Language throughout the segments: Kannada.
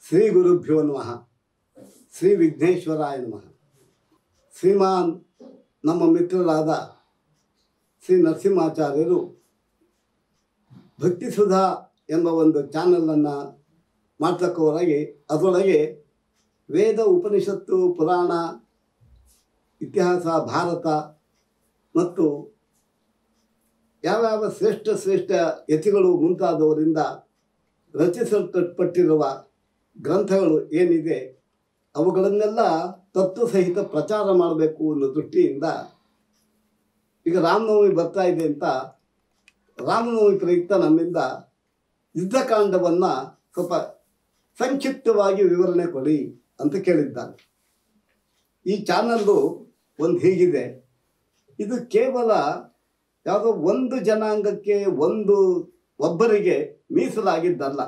ಶ್ರೀ ಗುರುಭ್ಯೋ ನಮಃ ಶ್ರೀ ವಿಘ್ನೇಶ್ವರಾಯ ನಮಃ ಶ್ರೀಮಾನ್ ನಮ್ಮ ಮಿತ್ರರಾದ ಶ್ರೀ ನರಸಿಂಹಾಚಾರ್ಯರು ಭಕ್ತಿಸುಧಾ ಎಂಬ ಒಂದು ಚಾನಲನ್ನು ಮಾಡ್ತಕ್ಕವರಾಗಿ ಅದರೊಳಗೆ ವೇದ ಉಪನಿಷತ್ತು ಪುರಾಣ ಇತಿಹಾಸ ಭಾರತ ಮತ್ತು ಯಾವ್ಯಾವ ಶ್ರೇಷ್ಠ ಶ್ರೇಷ್ಠ ಯತಿಗಳು ಮುಂತಾದವರಿಂದ ರಚಿಸಲ್ಪಟ್ಟಿರುವ ಗ್ರಂಥಗಳು ಏನಿದೆ ಅವುಗಳನ್ನೆಲ್ಲ ತತ್ವ ಸಹಿತ ಪ್ರಚಾರ ಮಾಡಬೇಕು ಅನ್ನೋ ದೃಷ್ಟಿಯಿಂದ ಈಗ ರಾಮನವಮಿ ಬರ್ತಾ ಇದೆ ಅಂತ ರಾಮನವಮಿ ಪ್ರಯುಕ್ತ ನಮ್ಮಿಂದ ಯುದ್ಧಕಾಂಡವನ್ನು ಸ್ವಲ್ಪ ಸಂಕ್ಷಿಪ್ತವಾಗಿ ವಿವರಣೆ ಕೊಡಿ ಅಂತ ಕೇಳಿದ್ದಾನೆ ಈ ಚಾನಲ್ಲು ಒಂದು ಹೀಗಿದೆ ಇದು ಕೇವಲ ಯಾವುದೋ ಒಂದು ಜನಾಂಗಕ್ಕೆ ಒಂದು ಒಬ್ಬರಿಗೆ ಮೀಸಲಾಗಿದ್ದಲ್ಲ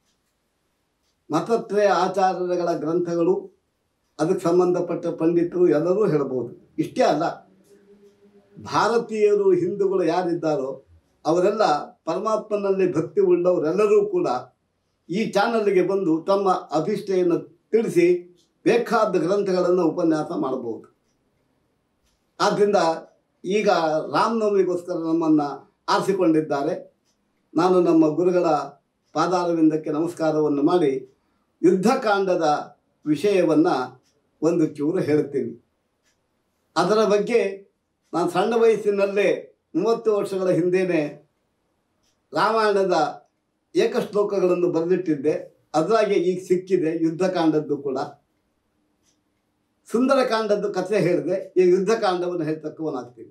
ಮತತ್ರಯ ಆಚಾರ್ಯಗಳ ಗ್ರಂಥಗಳು ಅದಕ್ಕೆ ಸಂಬಂಧಪಟ್ಟ ಪಂಡಿತರು ಎಲ್ಲರೂ ಹೇಳ್ಬೋದು ಇಷ್ಟೇ ಅಲ್ಲ ಭಾರತೀಯರು ಹಿಂದೂಗಳು ಯಾರಿದ್ದಾರೋ ಅವರೆಲ್ಲ ಪರಮಾತ್ಮನಲ್ಲಿ ಭಕ್ತಿ ಉಳ್ಳವರೆಲ್ಲರೂ ಕೂಡ ಈ ಚಾನಲ್ಗೆ ಬಂದು ತಮ್ಮ ಅಭಿಷ್ಟೆಯನ್ನು ತಿಳಿಸಿ ಬೇಕಾದ ಗ್ರಂಥಗಳನ್ನು ಉಪನ್ಯಾಸ ಮಾಡಬಹುದು ಆದ್ದರಿಂದ ಈಗ ರಾಮನವಮಿಗೋಸ್ಕರ ನಮ್ಮನ್ನು ಆರಿಸಿಕೊಂಡಿದ್ದಾರೆ ನಾನು ನಮ್ಮ ಗುರುಗಳ ಪಾದಾರವಿಂದಕ್ಕೆ ನಮಸ್ಕಾರವನ್ನು ಮಾಡಿ ಯುದ್ಧಕಾಂಡದ ವಿಷಯವನ್ನು ಒಂದು ಚೂರು ಹೇಳ್ತೀನಿ ಅದರ ಬಗ್ಗೆ ನಾನು ಸಣ್ಣ ವಯಸ್ಸಿನಲ್ಲೇ ಮೂವತ್ತು ವರ್ಷಗಳ ಹಿಂದೆಯೇ ರಾಮಾಯಣದ ಏಕಶ್ಲೋಕಗಳನ್ನು ಬರೆದಿಟ್ಟಿದ್ದೆ ಅದರಾಗೆ ಈಗ ಸಿಕ್ಕಿದೆ ಯುದ್ಧಕಾಂಡದ್ದು ಕೂಡ ಸುಂದರಕಾಂಡದ್ದು ಕಥೆ ಹೇಳಿದೆ ಈ ಯುದ್ಧಕಾಂಡವನ್ನು ಹೇಳ್ತಕ್ಕವನಾಗ್ತೀನಿ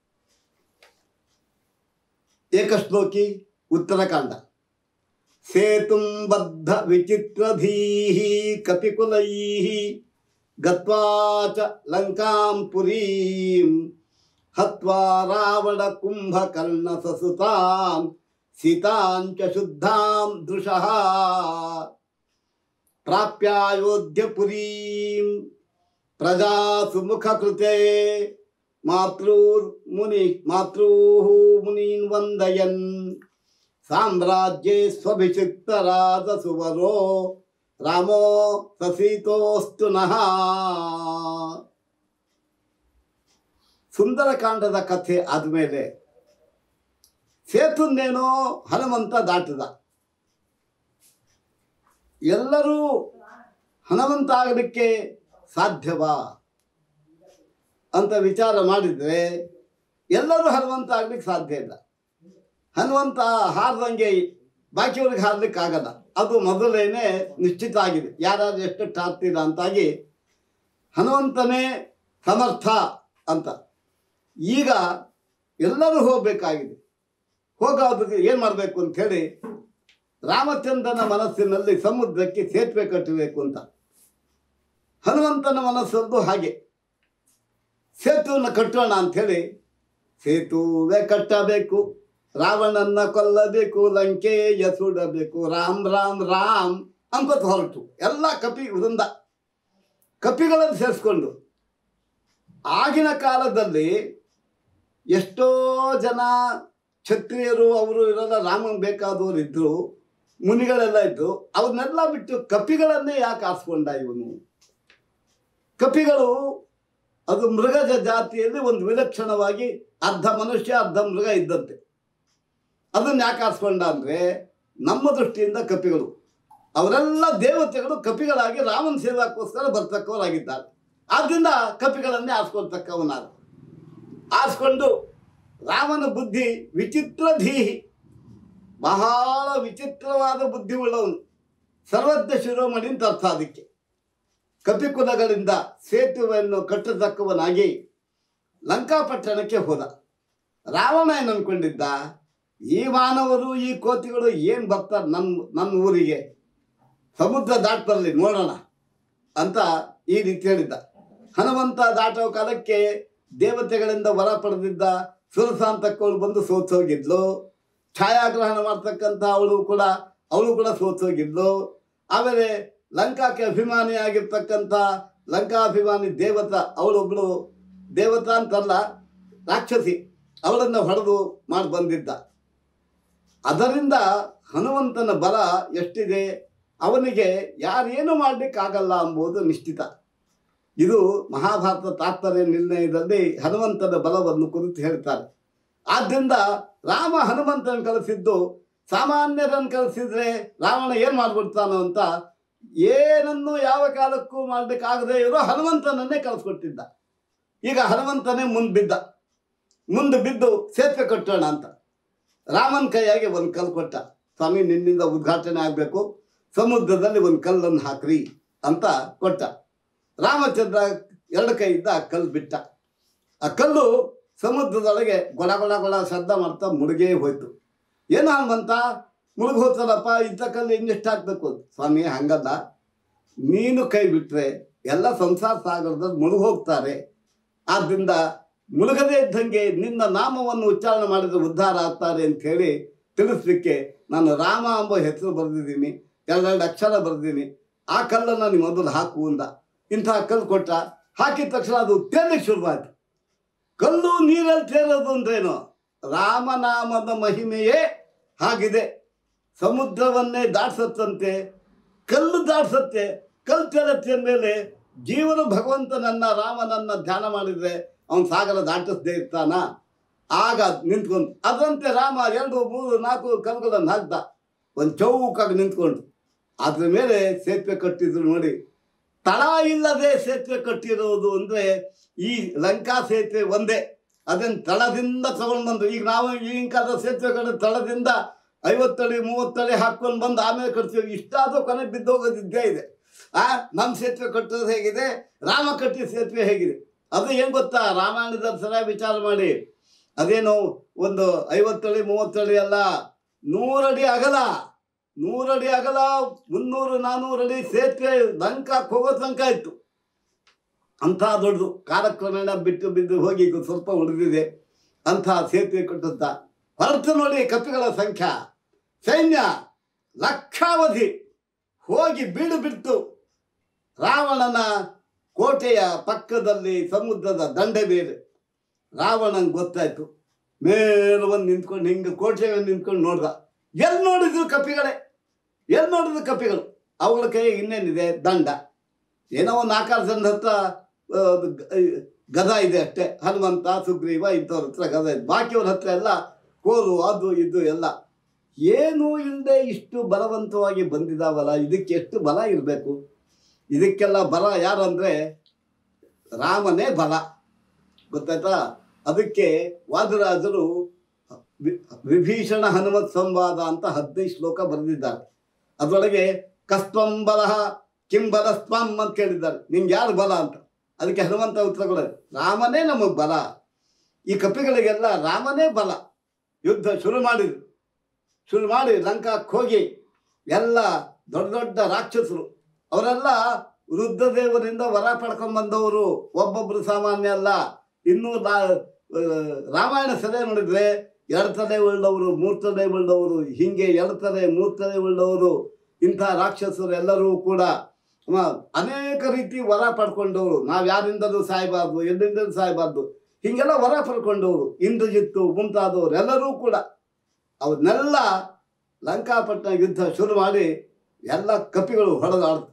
ಏಕಶ್ಲೋಕಿ ಉತ್ತರಕಾಂಡ ಸೇತುಂ ಬದ್ಧ ವಿಚಿತ್ರಧೀಹಿ ಕಪಿಕುಲೈಹಿ ಗತ್ವಾ ಚ ಲಂಕಾಂ ಪುರೀಂ ಹತ್ವಾ ರಾವಣ ಕುಂಭಕರ್ಣ ಸಸುತಾನ್ ಸೀತಾಂಚ ಶುದ್ಧಾಂ ದೃಶಃ ಪ್ರಾಪ್ಯಾಯೋಧ್ಯ ಪುರೀಂ ಪ್ರಜಾ ಸುಮುಖ ಕೃತೆ ಮಾತೃರ್ ಮುನಿ ಮಾತೃಃ ಮುನೀನ್ ವಂದಯನ್ ಸಾಮ್ರಾಜ್ಯೇ ಸ್ವಭಿಷಿಕ್ತರಾದ ಸುವರೋ ರಾಮೋ ಸಸೀತೋಸ್ತು ನಃ ಸುಂದರಕಾಂಡದ ಕಥೆ ಆದಮೇಲೆ ಸೇತುನ್ನೇನೋ ಹನುಮಂತ ದಾಟಿದ ಎಲ್ಲರೂ ಹನುಮಂತ ಆಗಲಿಕ್ಕೆ ಸಾಧ್ಯವಾ ಅಂತ ವಿಚಾರ ಮಾಡಿದರೆ ಎಲ್ಲರೂ ಹನುಮಂತ ಆಗ್ಲಿಕ್ಕೆ ಸಾಧ್ಯ ಇಲ್ಲ ಹನುಮಂತ ಹಾರ್ದಂಗೆ ಬಾಕಿಯವ್ರಿಗೆ ಹಾರ್ಲಿಕ್ಕೆ ಆಗಲ್ಲ ಅದು ಮೊದಲೇನೆ ನಿಶ್ಚಿತ ಆಗಿದೆ ಯಾರು ಎಷ್ಟು ಹಾರ್ತೀರ ಅಂತಾಗಿ ಹನುಮಂತನೇ ಸಮರ್ಥ ಅಂತ ಈಗ ಎಲ್ಲರೂ ಹೋಗಬೇಕಾಗಿದೆ ಹೋಗೋದಕ್ಕೆ ಏನು ಮಾಡಬೇಕು ಅಂತ ಹೇಳಿ ರಾಮಚಂದ್ರನ ಮನಸ್ಸಿನಲ್ಲಿ ಸಮುದ್ರಕ್ಕೆ ಸೇತುವೆ ಕಟ್ಟಬೇಕು ಅಂತ ಹನುಮಂತನ ಮನಸ್ಸದ್ದು ಹಾಗೆ ಸೇತುವನ್ನು ಕಟ್ಟೋಣ ಅಂಥೇಳಿ ಸೇತುವೆ ಕಟ್ಟಬೇಕು ರಾವಣನ್ನ ಕೊಲ್ಲಬೇಕು ಲಂಕೆಯ ಸುಡಬೇಕು ರಾಮ್ ರಾಮ್ ರಾಮ್ ಅನ್ಕೋತ ಹೊರಟು ಎಲ್ಲ ಕಪಿ ವೃಂದ ಕಪಿಗಳನ್ನು ಸೇರಿಸ್ಕೊಂಡು ಆಗಿನ ಕಾಲದಲ್ಲಿ ಎಷ್ಟೋ ಜನ ಕ್ಷತ್ರಿಯರು ಅವರು ಇರೋಲ್ಲ ರಾಮನ್ ಬೇಕಾದವರು ಇದ್ರು ಮುನಿಗಳೆಲ್ಲ ಇದ್ದು ಅವನ್ನೆಲ್ಲ ಬಿಟ್ಟು ಕಪಿಗಳನ್ನೇ ಯಾಕೆ ಆರಿಸ್ಕೊಂಡ ಇವನು ಕಪಿಗಳು ಅದು ಮೃಗದ ಜಾತಿಯಲ್ಲಿ ಒಂದು ವಿಲಕ್ಷಣವಾಗಿ ಅರ್ಧ ಮನುಷ್ಯ ಅರ್ಧ ಮೃಗ ಇದ್ದಂತೆ ಅದನ್ನ ಯಾಕೆ ಆರಿಸ್ಕೊಂಡ ಅಂದರೆ ನಮ್ಮ ದೃಷ್ಟಿಯಿಂದ ಕಪಿಗಳು ಅವರೆಲ್ಲ ದೇವತೆಗಳು ಕಪಿಗಳಾಗಿ ರಾಮನ ಸೇವಾಕ್ಕೋಸ್ಕರ ಬರ್ತಕ್ಕವರಾಗಿದ್ದಾರೆ ಆದ್ದರಿಂದ ಕಪಿಗಳನ್ನೇ ಆರಿಸ್ಕೊಳ್ತಕ್ಕವನಾದ ಆರಿಸ್ಕೊಂಡು ರಾಮನ ಬುದ್ಧಿ ವಿಚಿತ್ರ ಧೀಹಿ ಬಹಳ ವಿಚಿತ್ರವಾದ ಬುದ್ಧಿ ಉಳ್ಳವನು ಸರ್ವಜ್ಞ ಶಿರೋಮಣಿ ಅಂತ ಅರ್ಥ ಅದಕ್ಕೆ ಕಪಿಕುಲಗಳಿಂದ ಸೇತುವೆಯನ್ನು ಕಟ್ಟತಕ್ಕವನಾಗಿ ಲಂಕಾಪಟ್ಟಣಕ್ಕೆ ಹೋದ ರಾವಣ ಏನು ಅನ್ಕೊಂಡಿದ್ದ ಈ ಮಾನವರು ಈ ಕೋತಿಗಳು ಏನು ಬರ್ತಾರೆ ನನ್ನ ನನ್ನ ಊರಿಗೆ ಸಮುದ್ರ ದಾಟ್ ಬರಲಿ ನೋಡೋಣ ಅಂತ ಈ ರೀತಿ ಹೇಳಿದ್ದ ಹನುಮಂತ ದಾಟೋ ಕಾಲಕ್ಕೆ ದೇವತೆಗಳಿಂದ ವರ ಪಡೆದಿದ್ದ ಸುರಸ ಅಂತಕ್ಕವಳು ಬಂದು ಸೋತೋಗಿದ್ಲು ಛಾಯಾಗ್ರಹಣ ಮಾಡ್ತಕ್ಕಂಥ ಅವಳು ಕೂಡ ಅವಳು ಕೂಡ ಸೋತೋಗಿದ್ಲು ಆಮೇಲೆ ಲಂಕಾಕ್ಕೆ ಅಭಿಮಾನಿಯಾಗಿರ್ತಕ್ಕಂಥ ಲಂಕಾಭಿಮಾನಿ ದೇವತ ಅವಳೊಬ್ಬಳು ದೇವತಾ ಅಂತಲ್ಲ ರಾಕ್ಷಸಿ ಅವಳನ್ನು ಹೊಡೆದು ಮಾಡಿ ಬಂದಿದ್ದ ಅದರಿಂದ ಹನುಮಂತನ ಬಲ ಎಷ್ಟಿದೆ ಅವನಿಗೆ ಯಾರೇನು ಮಾಡಲಿಕ್ಕಾಗಲ್ಲ ಎಂಬುದು ನಿಶ್ಚಿತ ಇದು ಮಹಾಭಾರತ ತಾತ್ಪರ್ಯ ನಿರ್ಣಯದಲ್ಲಿ ಹನುಮಂತನ ಬಲವನ್ನು ಕುರಿತು ಹೇಳ್ತಾರೆ ಆದ್ದರಿಂದ ರಾಮ ಹನುಮಂತನ ಕಳಿಸಿದ್ದು ಸಾಮಾನ್ಯರನ್ನು ಕಳಿಸಿದ್ರೆ ರಾವಣ ಏನು ಮಾಡ್ಬಿಡ್ತಾನೋ ಅಂತ ಏನನ್ನು ಯಾವ ಕಾಲಕ್ಕೂ ಮಾಡಲಿಕ್ಕಾಗದೇ ಇರೋ ಹನುಮಂತನನ್ನೇ ಕಳಿಸ್ಕೊಟ್ಟಿದ್ದ ಈಗ ಹನುಮಂತನೇ ಮುಂದೆ ಬಿದ್ದ ಮುಂದೆ ಬಿದ್ದು ಸೇತುವೆ ಕಟ್ಟೋಣ ಅಂತ ರಾಮನ ಕೈಯಾಗಿ ಒಂದು ಕಲ್ಲು ಕೊಟ್ಟ ಸ್ವಾಮಿ ನಿನ್ನಿಂದ ಉದ್ಘಾಟನೆ ಆಗಬೇಕು ಸಮುದ್ರದಲ್ಲಿ ಒಂದು ಕಲ್ಲನ್ನು ಹಾಕ್ರಿ ಅಂತ ಕೊಟ್ಟ ರಾಮಚಂದ್ರ ಎರಡು ಕೈಯಿಂದ ಆ ಕಲ್ಲು ಬಿಟ್ಟ ಆ ಕಲ್ಲು ಸಮುದ್ರದೊಳಗೆ ಗೊಳ ಗೊಳ ಗೊಳ ಶಬ್ದ ಮಾಡ್ತಾ ಮುಳುಗೇ ಹೋಯ್ತು ಏನು ಹನುಮಂತ ಮುಳುಗಿ ಹೋಗ್ತಾರಪ್ಪ ಇಂಥ ಕಲ್ಲು ಇನ್ನೆಷ್ಟು ಹಾಕ್ಬೇಕು ಸ್ವಾಮಿ ಹಂಗಲ್ಲ ನೀನು ಕೈ ಬಿಟ್ಟರೆ ಎಲ್ಲ ಸಂಸಾರ ಸಾಗರದಲ್ಲಿ ಮುಳುಗಿ ಹೋಗ್ತಾರೆ ಆದ್ದರಿಂದ ಮುಳುಗದೇ ಇದ್ದಂಗೆ ನಿನ್ನ ನಾಮವನ್ನು ಉಚ್ಚಾರಣೆ ಮಾಡಿದರೆ ಉದ್ಧಾರ ಆಗ್ತಾರೆ ಅಂತ ಹೇಳಿ ತಿಳಿಸ್ಲಿಕ್ಕೆ ನಾನು ರಾಮ ಎಂಬ ಹೆಸರು ಬರೆದಿದ್ದೀನಿ ಎರಡೆರಡು ಅಕ್ಷರ ಬರೆದಿದ್ದೀನಿ ಆ ಕಲ್ಲನ್ನು ನೀವು ಮೊದಲು ಹಾಕು ಅಂದ ಇಂತಹ ಕಲ್ಲು ಕೊಟ್ಟ ಹಾಕಿದ ತಕ್ಷಣ ಅದು ತೇಲಿಕ್ಕೆ ಶುರುವಾಯಿತು ಕಲ್ಲು ನೀರಲ್ಲಿ ತೇರೋದು ಅಂದ್ರೇನು ರಾಮನಾಮದ ಮಹಿಮೆಯೇ ಹಾಗಿದೆ ಸಮುದ್ರವನ್ನೇ ದಾಟಿಸತ್ತಂತೆ ಕಲ್ಲು ದಾಟಿಸತ್ತೆ ಕಲ್ಲು ತೇಲತ್ತೆ ಮೇಲೆ ಜೀವನ ಭಗವಂತನನ್ನ ರಾಮನನ್ನ ಧ್ಯಾನ ಮಾಡಿದರೆ ಅವನು ಸಾಗರ ದಾಟಿಸದೇ ಇರ್ತಾನ ಆಗ ನಿಂತ್ಕೊಂಡು ಅದರಂತೆ ರಾಮ ಎರಡು ಮೂರು ನಾಲ್ಕು ಕಲ್ಗಳನ್ನು ಹಾಕ್ದ ಒಂದು ಚೌಕಾಗಿ ನಿಂತ್ಕೊಂಡು ಅದ್ರ ಮೇಲೆ ಸೇತುವೆ ಕಟ್ಟಿದ್ರು ನೋಡಿ ತಳ ಇಲ್ಲದೆ ಸೇತುವೆ ಕಟ್ಟಿರೋದು ಅಂದರೆ ಈ ಲಂಕಾ ಸೇತುವೆ ಒಂದೇ ಅದನ್ನು ತಳದಿಂದ ತಗೊಂಡು ಬಂದು ಈಗ ನಾವು ಈಗಿನ ಕಾಲದ ಸೇತುವೆ ಕಡೆ ತಳದಿಂದ ಐವತ್ತಡಿ ಮೂವತ್ತಡಿ ಹಾಕ್ಕೊಂಡು ಬಂದು ಆಮೇಲೆ ಕಟ್ತೀವಿ ಇಷ್ಟಾದರೂ ಕೊನೆ ಬಿದ್ದೋಗೋದಿದ್ದೇ ಇದೆ ಆ ನಮ್ಮ ಸೇತುವೆ ಕಟ್ಟೋದು ಹೇಗಿದೆ ರಾಮ ಕಟ್ಟಿದ ಸೇತುವೆ ಹೇಗಿದೆ ಅದು ಏನು ಗೊತ್ತಾ ರಾಮಾಯಣದಲ್ಲಿ ಸರಿಯಾಗಿ ವಿಚಾರ ಮಾಡಿ ಅದೇನು ಒಂದು ಐವತ್ತಡಿ ಮೂವತ್ತಡಿ ಅಲ್ಲ ನೂರಡಿ ಅಗಲ ನೂರಡಿ ಅಗಲ ಮುನ್ನೂರು ನಾನ್ನೂರು ಅಡಿ ಸೇತುವೆ ಲಂಕಾಕ್ಕೆ ಹೋಗೋ ತನಕ ಇತ್ತು ಅಂಥ ದೊಡ್ಡದು ಕಾಲಕ್ರಮೇಣ ಬಿಟ್ಟು ಬಿದ್ದು ಹೋಗಿ ಈಗ ಸ್ವಲ್ಪ ಉಳಿದಿದೆ ಅಂಥ ಸೇತುವೆ ಕಟ್ಟುತ್ತಾ ಹೊರತು ನೋಡಿ ಕಪಿಗಳ ಸಂಖ್ಯಾ ಸೈನ್ಯ ಲಕ್ಷಾವಧಿ ಹೋಗಿ ಬೀಡು ಬಿಟ್ಟು ರಾವಣನ ಕೋಟೆಯ ಪಕ್ಕದಲ್ಲಿ ಸಮುದ್ರದ ದಂಡೆ ಬೇರೆ ರಾವಣಂಗೆ ಗೊತ್ತಾಯ್ತು ಮೇಲೆ ಒಂದು ನಿಂತ್ಕೊಂಡು ಹಿಂಗೆ ಕೋಟೆ ಮೇಲೆ ನಿಂತ್ಕೊಂಡು ನೋಡ್ದ ಎಲ್ಲಿ ನೋಡಿದ್ರು ಕಪಿಗಳೇ ಎಲ್ಲಿ ನೋಡಿದ್ರು ಕಪಿಗಳು ಅವುಗಳ ಕೈಗೆ ಇನ್ನೇನಿದೆ ದಂಡ ಏನೋ ಒಂದು ನಾಲ್ಕಾರು ಜನದ ಹತ್ರ ಆ, ಅದು ಗ- ಗದ ಇದೆ ಅಷ್ಟೇ ಹನುಮಂತ ಸುಗ್ರೀವ ಇಂಥವ್ರ ಹತ್ರ ಗದ ಇದೆ ಬಾಕಿಯವ್ರ ಹತ್ರ ಎಲ್ಲ ಕೋಲು ಅದು ಇದು ಎಲ್ಲ ಏನೂ ಇಲ್ಲದೆ ಇಷ್ಟು ಬಲವಂತವಾಗಿ ಬಂದಿದ್ದಾವಲ್ಲ ಇದಕ್ಕೆ ಎಷ್ಟು ಬಲ ಇರಬೇಕು ಇದಕ್ಕೆಲ್ಲ ಬಲ ಯಾರಂದರೆ ರಾಮನೇ ಬಲ ಗೊತ್ತಾಯ್ತಾ ಅದಕ್ಕೆ ವಾದರಾಜರು ವಿ- ವಿಭೀಷಣ ಹನುಮತ್ ಸಂವಾದ ಅಂತ ಹದಿನೈದು ಶ್ಲೋಕ ಬರೆದಿದ್ದಾರೆ ಅದರೊಳಗೆ ಕಸ್ತ್ವಂ ಬಲಹ ಕಿಂ ಬಲಸ್ತ್ವಂ ಅಂತ ಕೇಳಿದ್ದಾರೆ ನಿಂಗೆ ಯಾರು ಬಲ ಅಂತ ಅದಕ್ಕೆ ಹನುಮಂತ ಉತ್ತರ ಕೊಡೋದು ರಾಮನೇ ನಮಗೆ ಬಲ ಈ ಕಪಿಗಳಿಗೆಲ್ಲ ರಾಮನೇ ಬಲ ಯುದ್ಧ ಶುರು ಮಾಡಿದ್ರು ಶುರು ಮಾಡಿ ಲಂಕಾಕ್ಕೆ ಹೋಗಿ ಎಲ್ಲ ದೊಡ್ಡ ದೊಡ್ಡ ರಾಕ್ಷಸರು ಅವರೆಲ್ಲ ರುದ್ರದೇವರಿಂದ ವರ ಪಡ್ಕೊಂಡ್ ಬಂದವರು ಒಬ್ಬೊಬ್ಬರು ಸಾಮಾನ್ಯ ಅಲ್ಲ ಇನ್ನೂ ನಾ- ಆ, ರಾಮಾಯಣ ಸರಿ ನೋಡಿದ್ರೆ ಎರಡು ತಲೆ ಉಳ್ಳವರು ಮೂರು ತಲೆ ಉಳ್ಳವರು ಹೀಗೆ ಎರಡು ತಲೆ ಮೂರು ತಲೆ ಉಳ್ಳವರು ಇಂಥ ರಾಕ್ಷಸರು ಎಲ್ಲರೂ ಕೂಡ ಮ, ಅನೇಕ ರೀತಿ ವರ ಪಡ್ಕೊಂಡವರು ನಾವು ಯಾರಿಂದಲೂ ಸಾಯಬಾರ್ದು ಎಲ್ಲಿಂದಲೂ ಸಾಯಬಾರ್ದು ಹೀಗೆಲ್ಲ ವರ ಪಡ್ಕೊಂಡವರು ಇಂದ್ರಜಿತ್ತು ಮುಂತಾದವರು ಎಲ್ಲರೂ ಕೂಡ ಅವನ್ನೆಲ್ಲ ಲಂಕಾಪಟ್ಟಣ ಯುದ್ಧ ಶುರು ಮಾಡಿ ಎಲ್ಲ ಕಪಿಗಳು ಹೊಡೆದಾಡ್ತು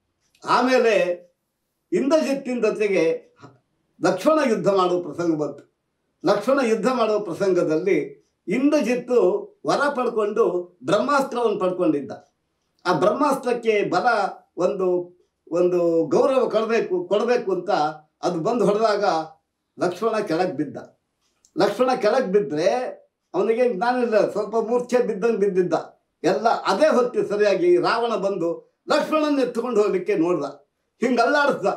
ಆಮೇಲೆ ಇಂದ್ರಜಿತ್ತಿನ ಜೊತೆಗೆ ಲಕ್ಷ್ಮಣ ಯುದ್ಧ ಮಾಡುವ ಪ್ರಸಂಗ ಬಂತು ಲಕ್ಷ್ಮಣ ಯುದ್ಧ ಮಾಡುವ ಪ್ರಸಂಗದಲ್ಲಿ ಇಂದ್ರಜಿತ್ತು ವರ ಪಡ್ಕೊಂಡು ಬ್ರಹ್ಮಾಸ್ತ್ರವನ್ನು ಪಡ್ಕೊಂಡಿದ್ದ ಆ ಬ್ರಹ್ಮಾಸ್ತ್ರಕ್ಕೆ ಬಲ ಒಂದು ಒಂದು ಗೌರವ ಕೊಡಬೇಕು ಕೊಡಬೇಕು ಅಂತ ಅದು ಬಂದು ಹೊಡೆದಾಗ ಲಕ್ಷ್ಮಣ ಕೆಳಗೆ ಬಿದ್ದ ಲಕ್ಷ್ಮಣ ಕೆಳಗೆ ಬಿದ್ದರೆ ಅವನಿಗೆ ಜ್ಞಾನಿಲ್ಲ ಸ್ವಲ್ಪ ಮೂರ್ಛೆ ಬಿದ್ದಂಗೆ ಬಿದ್ದಿದ್ದ ಎಲ್ಲ ಅದೇ ಹೊತ್ತು ಸರಿಯಾಗಿ ರಾವಣ ಬಂದು ಲಕ್ಷ್ಮಣನ ಎತ್ಕೊಂಡು ಹೋಗ್ಲಿಕ್ಕೆ ನೋಡ್ದ ಹಿಂಗೆ ಅಲ್ಲಾಡಿಸ್ದ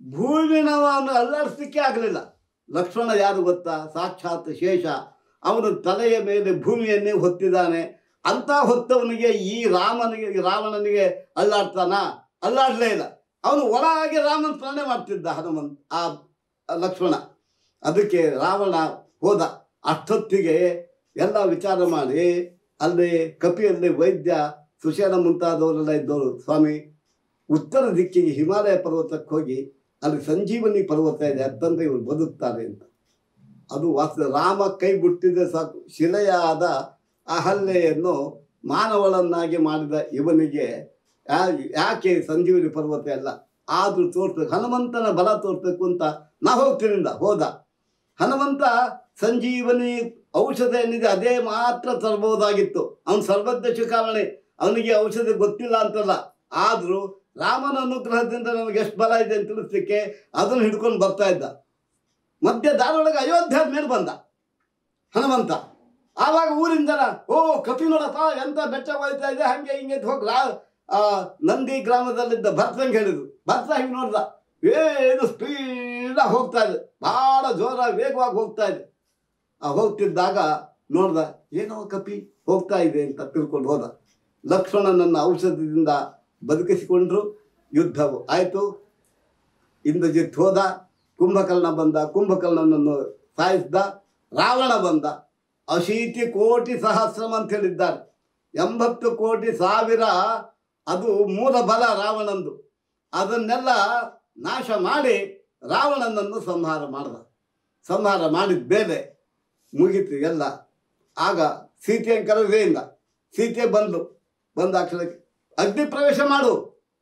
ಭೂಮಿನವನು ಅಲ್ಲಾಡಿಸ್ಲಿಕ್ಕೆ ಆಗಲಿಲ್ಲ ಲಕ್ಷ್ಮಣ ಯಾರು ಗೊತ್ತಾ ಸಾಕ್ಷಾತ್ ಶೇಷ ಅವನು ತಲೆಯ ಮೇಲೆ ಭೂಮಿಯನ್ನೇ ಹೊತ್ತಿದ್ದಾನೆ ಅಂತ ಹೊತ್ತವನಿಗೆ ಈ ರಾಮನಿಗೆ ಈ ರಾವಣನಿಗೆ ಅಲ್ಲಾಡ್ತಾನ ಅಲ್ಲಾಡಲೇ ಇಲ್ಲ ಅವನು ಒಳಗೆ ರಾಮನ ಸ್ಮರಣೆ ಮಾಡ್ತಿದ್ದ ಹನುಮಂತ್ ಆ ಆ ಲಕ್ಷ್ಮಣ ಅದಕ್ಕೆ ರಾವಣ ಹೋದ ಅಷ್ಟೊತ್ತಿಗೆ ಎಲ್ಲ ವಿಚಾರ ಮಾಡಿ ಅಲ್ಲಿ ಕಪಿಯಲ್ಲಿ ವೈದ್ಯ ಸುಶೇನ ಮುಂತಾದವರೆಲ್ಲ ಇದ್ದವರು ಸ್ವಾಮಿ ಉತ್ತರ ದಿಕ್ಕಿಗೆ ಹಿಮಾಲಯ ಪರ್ವತಕ್ಕೆ ಹೋಗಿ ಅಲ್ಲಿ ಸಂಜೀವನಿ ಪರ್ವತ ಇದೆ ಅತ್ತಂದ್ರೆ ಇವರು ಬದುಕ್ತಾರೆ ಅಂತ ಅದು ವಾಸ ರಾಮ ಕೈ ಬಿಟ್ಟಿದ್ರೆ ಸಾಕು ಶಿಲೆಯಾದ ಅಹಲ್ಯೆಯನ್ನು ಮಾನವಳನ್ನಾಗಿ ಮಾಡಿದ ಇವನಿಗೆ ಯಾ- ಯಾಕೆ ಸಂಜೀವಿನಿ ಪರ್ವತ ಎಲ್ಲ ಆದರೂ ತೋರ್ಸ್ಬೇಕು ಹನುಮಂತನ ಬಲ ತೋರ್ಸ್ಬೇಕು ಅಂತ ನಾ ಹೋಗ್ತೀನಿಂದ ಹೋದ ಹನುಮಂತ ಸಂಜೀವನಿ ಔಷಧ ಏನಿದೆ ಅದೇ ಮಾತ್ರ ತರಬಹುದಾಗಿತ್ತು ಅವನು ಸರ್ವಜ್ಞ ಶಿಖಾಮಣಿ ಅವನಿಗೆ ಔಷಧಿ ಗೊತ್ತಿಲ್ಲ ಅಂತಲ್ಲ ಆದರೂ ರಾಮನ ಅನುಗ್ರಹದಿಂದ ನಮಗೆ ಎಷ್ಟು ಬಲ ಇದೆ ಅಂತ ತಿಳಿಸ್ಲಿಕ್ಕೆ ಅದನ್ನು ಹಿಡ್ಕೊಂಡು ಬರ್ತಾ ಇದ್ದ ಮಧ್ಯ ದಾರೊಳಗೆ ಅಯೋಧ್ಯ ಮೇಲೆ ಬಂದ ಹನುಮಂತ ಆವಾಗ ಊರಿನ ಜನ ಓ ಕಪಿ ನೋಡಪ್ಪ ಎಂತ ಬೆಟ್ಟ ಹೋಯ್ತಾ ಇದೆ ಹಂಗೆ ಹಿಂಗೆ ಅಂತ ಹೋಗಿ ರಾ ಆ, ನಂದಿ ಗ್ರಾಮದಲ್ಲಿದ್ದ ಭರ್ತಂಗೆ ಹೇಳಿದ್ರು ಭರ್ತ ಹಿಂಗೆ ನೋಡ್ದ ಏನು ಸ್ಪೀಡಾಗಿ ಹೋಗ್ತಾ ಇದೆ ಭಾಳ ಜೋರಾಗಿ ವೇಗವಾಗಿ ಹೋಗ್ತಾ ಇದೆ ಆ ಹೋಗ್ತಿದ್ದಾಗ ನೋಡ್ದ ಏನೋ ಕಪಿ ಹೋಗ್ತಾ ಇದೆ ಅಂತ ತಿಳ್ಕೊಂಡು ಹೋದ ಲಕ್ಷ್ಮಣನನ್ನ ಔಷಧದಿಂದ ಬದುಕಿಸಿಕೊಂಡ್ರು ಯುದ್ಧವು ಆಯಿತು ಇಂದ್ರಜಿತ್ ಹೋದ ಕುಂಭಕರ್ಣ ಬಂದ ಕುಂಭಕರ್ಣನನ್ನು ಸಾಯಿಸಿದ ರಾವಣ ಬಂದ ಅಶೀತಿ ಕೋಟಿ ಸಹಸ್ರಂ ಅಂತ ಹೇಳಿದ್ದಾರೆ ಎಂಬತ್ತು ಕೋಟಿ ಸಾವಿರ ಅದು ಮೂಲ ಬಲ ರಾವಣಂದು ಅದನ್ನೆಲ್ಲ ನಾಶ ಮಾಡಿ ರಾವಣನನ್ನು ಸಂಹಾರ ಮಾಡ್ದ ಸಂಹಾರ ಮಾಡಿದ ಮೇಲೆ ಮುಗೀತು ಎಲ್ಲ ಆಗ ಸೀತೆಯನ್ನು ಕರೆದೇಯಿಂದ ಸೀತೆ ಬಂದು ಬಂದ ಅಕ್ಷರಕ್ಕೆ ಅಗ್ನಿ ಪ್ರವೇಶ ಮಾಡು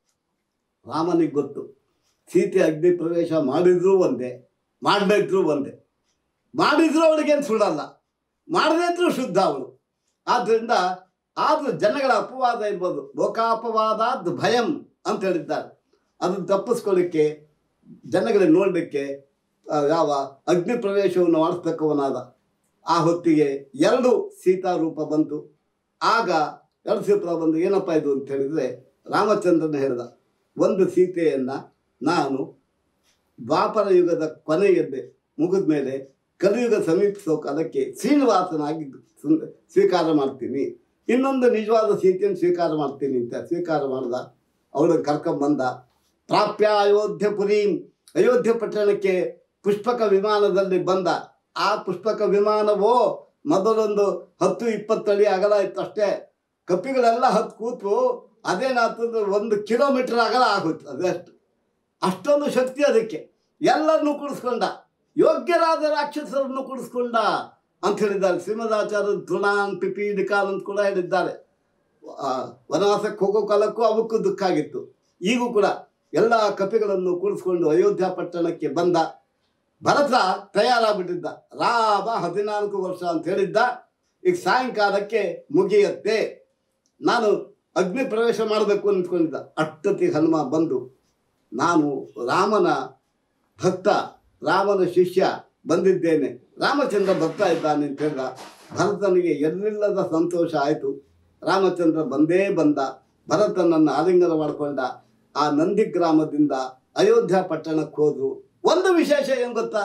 ರಾಮನಿಗೆ ಗೊತ್ತು ಸೀತೆ ಅಗ್ನಿ ಪ್ರವೇಶ ಮಾಡಿದ್ರು ಒಂದೇ ಮಾಡದೇ ಇದ್ರು ಒಂದೇ ಮಾಡಿದ್ರು ಅವಳಿಗೇನು ಸುಳ್ಳಲ್ಲ ಮಾಡದೇ ಇದ್ರು ಶುದ್ಧ ಅವಳು ಆದ್ದರಿಂದ ಆದರೂ ಜನಗಳ ಅಪವಾದ ಇರ್ಬೋದು ಲೋಕಾಪವಾದಾದ್ ಭಯಂ ಅಂತ ಹೇಳಿದ್ದಾರೆ ಅದನ್ನು ತಪ್ಪಿಸ್ಕೊಳ್ಳಿಕ್ಕೆ ಜನಗಳಿಗೆ ನೋಡಲಿಕ್ಕೆ ಯಾವ ಅಗ್ನಿ ಪ್ರವೇಶವನ್ನು ಮಾಡಿಸ್ತಕ್ಕವನಾದ ಆ ಹೊತ್ತಿಗೆ ಎರಡು ಸೀತಾ ರೂಪ ಬಂತು ಆಗ ಎರಡು ಸೀತಾ ಬಂದು ಏನಪ್ಪ ಇದು ಅಂತ ಹೇಳಿದರೆ ರಾಮಚಂದ್ರನ ಹೇಳಿದ ಒಂದು ಸೀತೆಯನ್ನು ನಾನು ದ್ವಾಪರ ಯುಗದ ಕೊನೆಯದ್ದೇ ಮುಗಿದ ಮೇಲೆ ಕಲಿಯುಗ ಸಮೀಪಿಸೋ ಕಾಲಕ್ಕೆ ಶ್ರೀನಿವಾಸನಾಗಿ ಸುಂದ ಸ್ವೀಕಾರ ಮಾಡ್ತೀನಿ ಇನ್ನೊಂದು ನಿಜವಾದ ಸೀತೆಯನ್ನು ಸ್ವೀಕಾರ ಮಾಡ್ತೀನಿ ಅಂತ ಸ್ವೀಕಾರ ಮಾಡ್ದ ಅವಳನ್ನು ಕರ್ಕೊಂಬಂದ ಪ್ರಾಪ್ಯ ಅಯೋಧ್ಯ ಪುರಿ ಅಯೋಧ್ಯ ಪಟ್ಟಣಕ್ಕೆ ಪುಷ್ಪಕ ವಿಮಾನದಲ್ಲಿ ಬಂದ ಆ ಪುಷ್ಪಕ ವಿಮಾನವೋ ಮೊದಲೊಂದು ಹತ್ತು ಇಪ್ಪತ್ತು ಅಡಿ ಅಗಲ ಇತ್ತು ಅಷ್ಟೇ ಕಪ್ಪಿಗಳೆಲ್ಲ ಹತ್ತು ಕೂತು ಅದೇನಾಗ್ತದೆ ಒಂದು ಕಿಲೋಮೀಟರ್ ಅಗಲ ಆಗೋಯ್ತು ಅದಷ್ಟು ಅಷ್ಟೊಂದು ಶಕ್ತಿ ಅದಕ್ಕೆ ಎಲ್ಲರನ್ನೂ ಕುಡಿಸ್ಕೊಂಡ ಯೋಗ್ಯರಾದ ರಾಕ್ಷಸರನ್ನು ಕುಡಿಸ್ಕೊಂಡ ಅಂತ ಹೇಳಿದ್ದಾರೆ ಶ್ರೀಮದಾಚಾರ್ಯ ತೃಣಾನ್ ಪಿಪೀಡಿಕಾನ್ ಅಂತ ಕೂಡ ಹೇಳಿದ್ದಾರೆ ಆ, ವನವಾಸಕ್ಕೆ ಹೋಗೋ ಕಾಲಕ್ಕೂ ಅವಕ್ಕೂ ದುಃಖ ಆಗಿತ್ತು ಈಗೂ ಕೂಡ ಎಲ್ಲ ಕಪಿಗಳನ್ನು ಕೂಡಿಸ್ಕೊಂಡು ಅಯೋಧ್ಯ ಪಟ್ಟಣಕ್ಕೆ ಬಂದ ಭರತ ತಯಾರಾಗ್ಬಿಟ್ಟಿದ್ದ ರಾಮ ಹದಿನಾಲ್ಕು ವರ್ಷ ಅಂತ ಹೇಳಿದ್ದ ಈಗ ಸಾಯಂಕಾಲಕ್ಕೆ ಮುಗಿಯತ್ತೆ ನಾನು ಅಗ್ನಿ ಪ್ರವೇಶ ಮಾಡಬೇಕು ಅಂದ್ಕೊಂಡಿದ್ದ ಅಷ್ಟೊತ್ತಿಗೆ ಹನುಮ ಬಂದು ನಾನು ರಾಮನ ಭಕ್ತ ರಾಮನ ಶಿಷ್ಯ ಬಂದಿದ್ದೇನೆ ರಾಮಚಂದ್ರ ಬರ್ತಾ ಇದ್ದಾನೆ ಅಂತ ಹೇಳಿದ ಭರತನಿಗೆ ಎಲ್ಲಿಲ್ಲದ ಸಂತೋಷ ಆಯಿತು ರಾಮಚಂದ್ರ ಬಂದೇ ಬಂದ ಭರತನನ್ನು ಆಲಿಂಗನ ಮಾಡಿಕೊಂಡ ಆ ನಂದಿ ಗ್ರಾಮದಿಂದ ಅಯೋಧ್ಯ ಪಟ್ಟಣಕ್ಕೆ ಹೋದ್ರು ಒಂದು ವಿಶೇಷ ಏನು ಗೊತ್ತಾ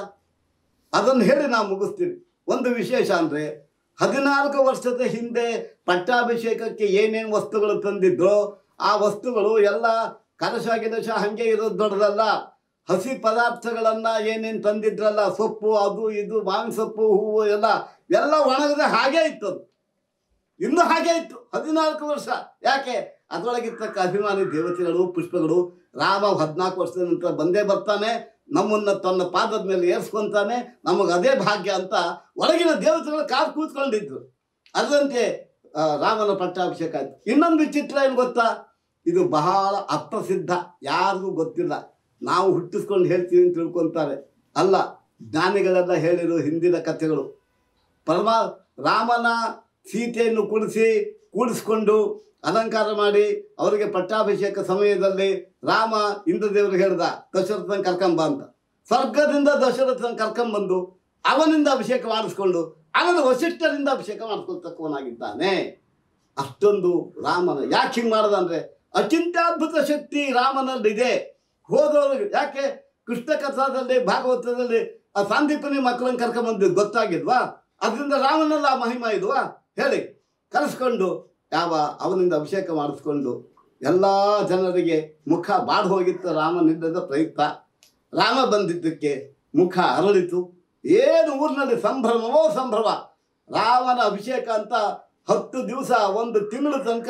ಅದನ್ನು ಹೇಳಿ ನಾವು ಮುಗಿಸ್ತೀನಿ ಒಂದು ವಿಶೇಷ ಅಂದರೆ ಹದಿನಾಲ್ಕು ವರ್ಷದ ಹಿಂದೆ ಪಟ್ಟಾಭಿಷೇಕಕ್ಕೆ ಏನೇನು ವಸ್ತುಗಳು ತಂದಿದ್ರೋ ಆ ವಸ್ತುಗಳು ಎಲ್ಲ ಕಲಶ ಗಿಲಶ ಹಾಗೆ ಇರೋದು ದೊಡ್ಡದಲ್ಲ ಹಸಿ ಪದಾರ್ಥಗಳನ್ನ ಏನೇನು ತಂದಿದ್ರಲ್ಲ ಸೊಪ್ಪು ಅದು ಇದು ಮಾವಿನ ಸೊಪ್ಪು ಹೂವು ಎಲ್ಲ ಎಲ್ಲ ಒಣಗದೆ ಹಾಗೇ ಇತ್ತು ಅದು ಇನ್ನೂ ಹಾಗೆ ಇತ್ತು ಹದಿನಾಲ್ಕು ವರ್ಷ ಯಾಕೆ ಅದರೊಳಗಿರ್ತಕ್ಕ ಅಭಿಮಾನಿ ದೇವತೆಗಳು ಪುಷ್ಪಗಳು ರಾಮ ಹದಿನಾಲ್ಕು ವರ್ಷದ ನಂತರ ಬಂದೇ ಬರ್ತಾನೆ ನಮ್ಮನ್ನು ತನ್ನ ಪಾದದ ಮೇಲೆ ಏರ್ಸ್ಕೊಂತಾನೆ ನಮಗೆ ಅದೇ ಭಾಗ್ಯ ಅಂತ ಒಳಗಿನ ದೇವತೆಗಳು ಕಾದು ಕೂತ್ಕೊಂಡಿದ್ರು ಅದರಂತೆ ಆ, ರಾಮನ ಪಟ್ಟಾಭಿಷೇಕ ಆಯ್ತು ಇನ್ನೊಂದು ವಿಚಿತ್ರ ಏನು ಗೊತ್ತಾ ಇದು ಬಹಳ ಅಪ್ರಸಿದ್ಧ ಯಾರಿಗೂ ಗೊತ್ತಿಲ್ಲ ನಾವು ಹುಟ್ಟಿಸ್ಕೊಂಡು ಹೇಳ್ತೀವಿ ಅಂತ ತಿಳ್ಕೊತಾರೆ ಅಲ್ಲ ಜ್ಞಾನಿಗಳೆಲ್ಲ ಹೇಳಿರೋ ಹಿಂದಿನ ಕಥೆಗಳು ಪರಮ ರಾಮನ ಸೀತೆಯನ್ನು ಕೂಡಿಸಿ ಕೂಡಿಸ್ಕೊಂಡು ಅಲಂಕಾರ ಮಾಡಿ ಅವರಿಗೆ ಪಟ್ಟಾಭಿಷೇಕ ಸಮಯದಲ್ಲಿ ರಾಮ ಇಂದ್ರದೇವರಿಗೆ ಹೇಳ್ದ ದಶರಥನ ಕರ್ಕೊಂಬ ಅಂತ ಸ್ವರ್ಗದಿಂದ ದಶರಥನ ಕರ್ಕೊಂಬಂದು ಅವನಿಂದ ಅಭಿಷೇಕ ಮಾಡಿಸ್ಕೊಂಡು ಅವನ ವಸಿಷ್ಠರಿಂದ ಅಭಿಷೇಕ ಮಾಡಿಸ್ಕೊಳ್ತಕ್ಕವನಾಗಿದ್ದಾನೆ ಅಷ್ಟೊಂದು ರಾಮನ ಯಾಕೆ ಹಿಂಗೆ ಮಾಡ್ದ ಅಂದರೆ ಅಚಿಂತ್ಯದ್ಭುತ ಶಕ್ತಿ ರಾಮನಲ್ಲಿದೆ ಹೋದವರು ಯಾಕೆ ಕೃಷ್ಣ ಕಥಾದಲ್ಲಿ ಭಾಗವತದಲ್ಲಿ ಆ ಸಾಂದೀಪನಿ ಮಕ್ಕಳನ್ನು ಕರ್ಕೊಂಬಂದು ಗೊತ್ತಾಗಿದ್ವಾ ಅದರಿಂದ ರಾಮನೆಲ್ಲ ಆ ಮಹಿಮಾ ಇದ್ವಾ ಹೇಳಿ ಕರೆಸ್ಕೊಂಡು ಯಾವ ಅವನಿಂದ ಅಭಿಷೇಕ ಮಾಡಿಸ್ಕೊಂಡು ಎಲ್ಲ ಜನರಿಗೆ ಮುಖ ಬಾಡ್ ಹೋಗಿತ್ತು ರಾಮನಿಲ್ಲದ ಪ್ರಯುಕ್ತ ರಾಮ ಬಂದಿದ್ದಕ್ಕೆ ಮುಖ ಅರಳಿತು ಏನು ಊರಿನಲ್ಲಿ ಸಂಭ್ರಮವೋ ಸಂಭ್ರಮ ರಾಮನ ಅಭಿಷೇಕ ಅಂತ ಹತ್ತು ದಿವಸ ಒಂದು ತಿಂಗಳು ತನಕ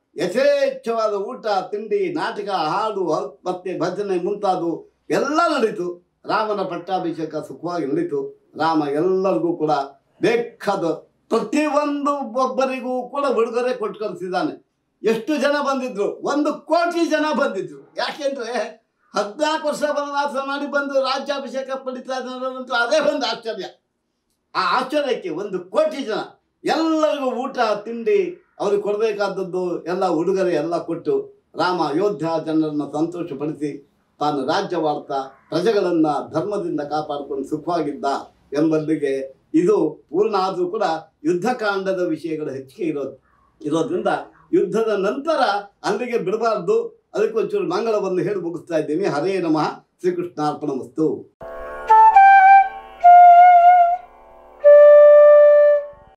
ಯಥೇಚ್ಛವಾದ ಊಟ ತಿಂಡಿ ನಾಟಕ ಹಾಡು ಹ- ಮತ್ತೆ ಭಜನೆ ಮುಂತಾದು ಎಲ್ಲ ನಡೀತು ರಾಮನ ಪಟ್ಟಾಭಿಷೇಕ ಸುಖವಾಗಿ ನಡೀತು ರಾಮ ಎಲ್ಲರಿಗೂ ಕೂಡ ಬೇಕಾದ ಪ್ರತಿಯೊಂದು ಒಬ್ಬರಿಗೂ ಕೂಡ ಉಡುಗೊರೆ ಕೊಟ್ಟು ಕಳಿಸಿದ್ದಾನೆ ಎಷ್ಟು ಜನ ಬಂದಿದ್ರು ಒಂದು ಕೋಟಿ ಜನ ಬಂದಿದ್ರು ಯಾಕೆಂದ್ರೆ ಹದಿನಾಲ್ಕು ವರ್ಷ ವನವಾಸ ಮಾಡಿ ಬಂದು ರಾಜ್ಯಾಭಿಷೇಕ ಪಡಿತಾ ಇದ್ದಾರಂತೂ ಅದೇ ಒಂದು ಆಶ್ಚರ್ಯ ಆ ಆಶ್ಚರ್ಯಕ್ಕೆ ಒಂದು ಕೋಟಿ ಜನ ಎಲ್ಲರಿಗೂ ಊಟ ತಿಂಡಿ ಅವ್ರಿಗೆ ಕೊಡಬೇಕಾದದ್ದು ಎಲ್ಲ ಉಡುಗೊರೆ ಎಲ್ಲ ಕೊಟ್ಟು ರಾಮ ಅಯೋಧ್ಯ ಜನರನ್ನು ಸಂತೋಷಪಡಿಸಿ ತಾನು ರಾಜ್ಯವಾಡ್ತಾ ಪ್ರಜೆಗಳನ್ನು ಧರ್ಮದಿಂದ ಕಾಪಾಡಿಕೊಂಡು ಸುಖವಾಗಿದ್ದ ಎಂಬಲ್ಲಿಗೆ ಇದು ಪೂರ್ಣ ಆದರೂ ಕೂಡ ಯುದ್ಧಕಾಂಡದ ವಿಷಯಗಳು ಹೆಚ್ಚಿಗೆ ಇರೋದು ಇರೋದ್ರಿಂದ ಯುದ್ಧದ ನಂತರ ಅಲ್ಲಿಗೆ ಬಿಡಬಾರ್ದು ಅದಕ್ಕೊಂಚೂರು ಮಂಗಳವನ್ನು ಹೇಳಿ ಮುಗಿಸ್ತಾ ಇದ್ದೀನಿ ಹರೇ ನಮಃ ಶ್ರೀಕೃಷ್ಣಾರ್ಪಣ ವಸ್ತು